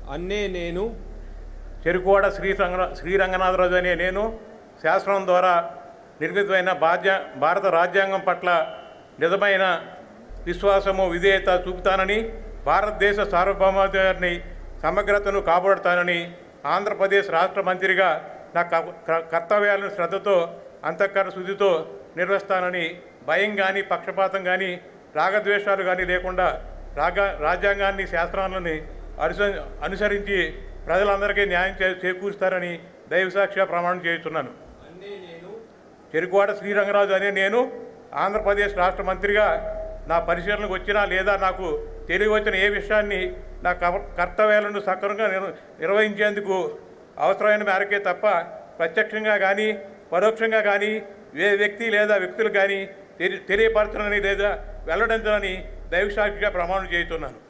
అన్నే నేను చెరుకువాడ శ్రీ రంగ శ్రీరంగనాథరాజు అనే నేను శాసనం ద్వారా నిర్మితమైన బాధ్య భారత రాజ్యాంగం పట్ల నిజమైన విశ్వాసము విధేయత చూపుతానని భారతదేశ సార్వభౌమాధికారిని సమగ్రతను కాపాడుతానని ఆంధ్రప్రదేశ్ రాష్ట్ర మంత్రిగా నా క- క- కర్తవ్యాలను శ్రద్ధతో అంతఃకరణ శుద్ధితో నిర్వహిస్తానని భయం కానీ పక్షపాతం కానీ రాగద్వేషాలు కానీ లేకుండా రాగా రాజ్యాంగాన్ని శాస్త్రాలని అనుస అనుసరించి ప్రజలందరికీ న్యాయం చే చేకూరుస్తారని దైవసాక్షిగా ప్రమాణం చేస్తున్నాను అన్నే నేను చెరుకువాడ శ్రీరంగరాజు అనే నేను ఆంధ్రప్రదేశ్ రాష్ట్ర మంత్రిగా నా పరిశీలనకు వచ్చినా లేదా నాకు తెలియవచ్చిన ఏ విషయాన్ని నా కవ- కర్తవ్యాలను సక్రమంగా నిర్ నిర్వహించేందుకు అవసరమైన మేరకే తప్ప ప్రత్యక్షంగా కానీ పరోక్షంగా కానీ ఏ వ్యక్తి లేదా వ్యక్తులు కానీ తెలి తెలియపరచనని లేదా వెల్లడించనని దైవసాక్షిగా ప్రమాణం చేస్తున్నాను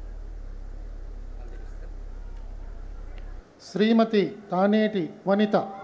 శ్రీమతి తానేటి వనిత